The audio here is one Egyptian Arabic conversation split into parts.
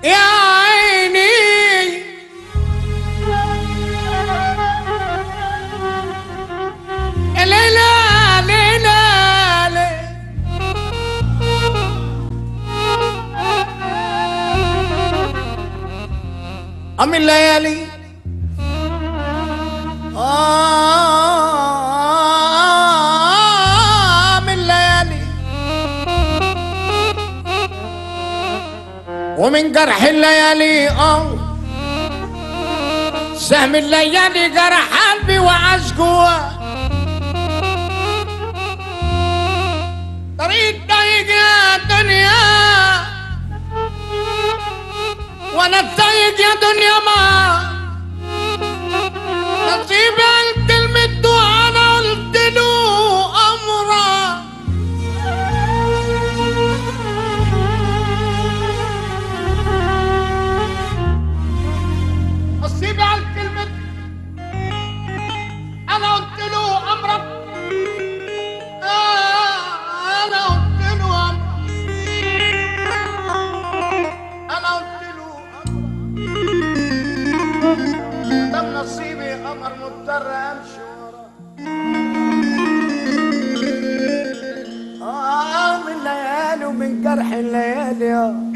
يا عيني يا ليلى ليلى ليلى أم الليالي آه من الليالي ومن جرح الليالي اه سهم الليالي جرح قلبي وعاش جواه طريق ضيق يا دنيا وانا الضيق يا دنيا ما نصيبي قلت المدو انا قلت له امره نصيبي قلت المدو انا قلت له امرك آه، انا قلت له امرك انا قلت له امرك ده نصيبي قمر مضطر امشي وراه اه من الليالي ومن جرح الليالي آه.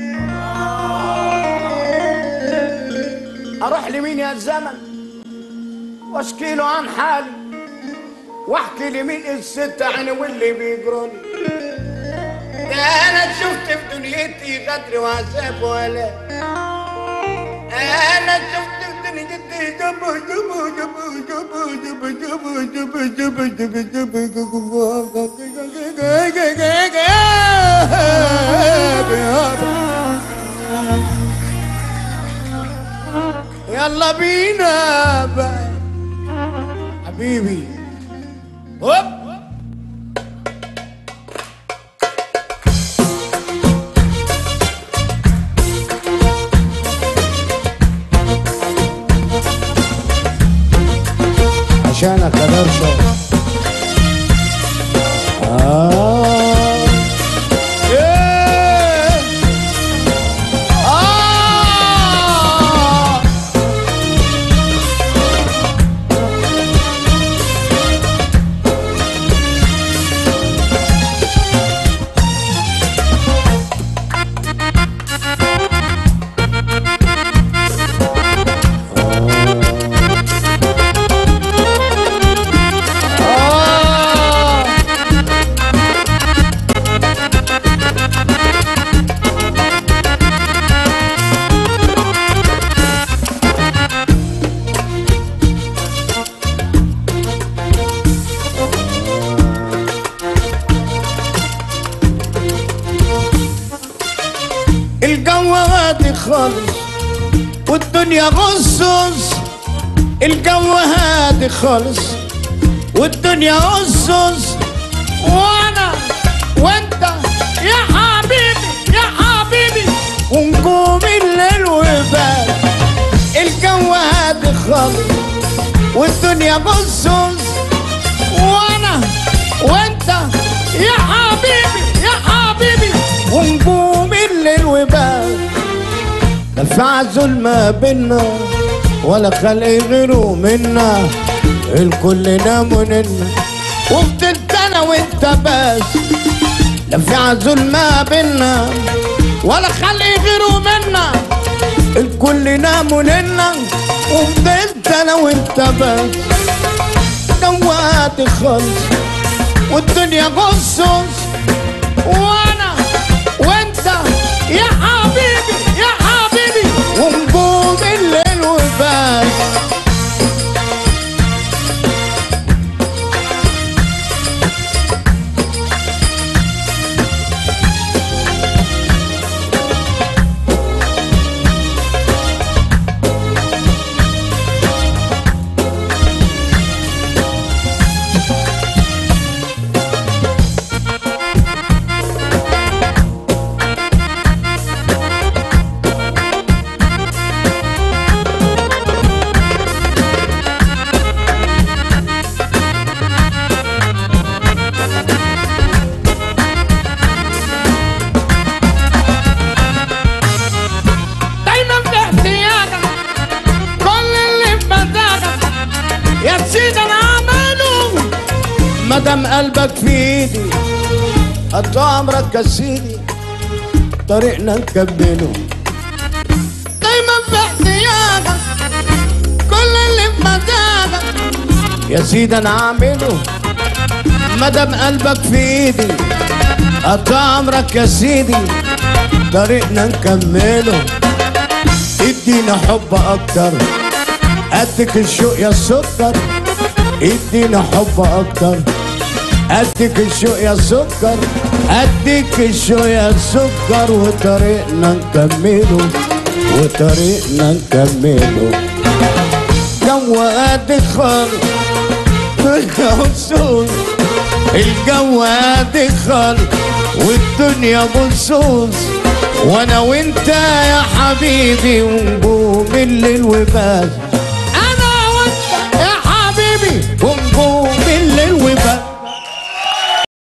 اروح لمين يا الزمن واشكي له عن حالي واحكي لمين الست عيني واللي بيجروني ده انا شفت في دنيتي غدر وعذاب ولا انا شفت في دنيتي جبو جبو جبو جبو جبو جبو جبو جبو جبو يلا بينا بقى حبيبي هوب عشانك يا درشة آه. إيه. آه. آه. الجو هادي خالص والدنيا غصص الجو هادي خالص والدنيا غصص وانا وانت يا حبيبي يا حبيبي ونقوم الليل وبال الجو هادي خالص والدنيا غصص وانا وانت يا حبيبي يا حبيبي ونقوم الليل وبال لا في عزل ما بينا ولا خلق غيره منا الكل نام وننا وفضلت انا وانت بس لا في عزل ما بينا ولا خلق غيره منا الكل نام وننا وفضلت انا وانت بس دوات خالص والدنيا غصص وانا وانت يا حبيبي يا حبيبي ونقوم الليل وبس مادام قلبك في ايدي قد عمرك يا سيدي طريقنا نكمله دايما في احتياجك كل اللي في مزاجك يا سيدي انا اعمله مادام قلبك في ايدي قد عمرك يا سيدي طريقنا نكمله ادينا حب اكتر قدك الشوق يا السكر ادينا حب اكتر قدك الشوق يا سكر قدك الشوق يا سكر وطريقنا نكمله وطريقنا نكمله جو قد خالص دنيا بصوص الجو قد خالص والدنيا بصوص وانا وانت يا حبيبي ونجوم الليل وبس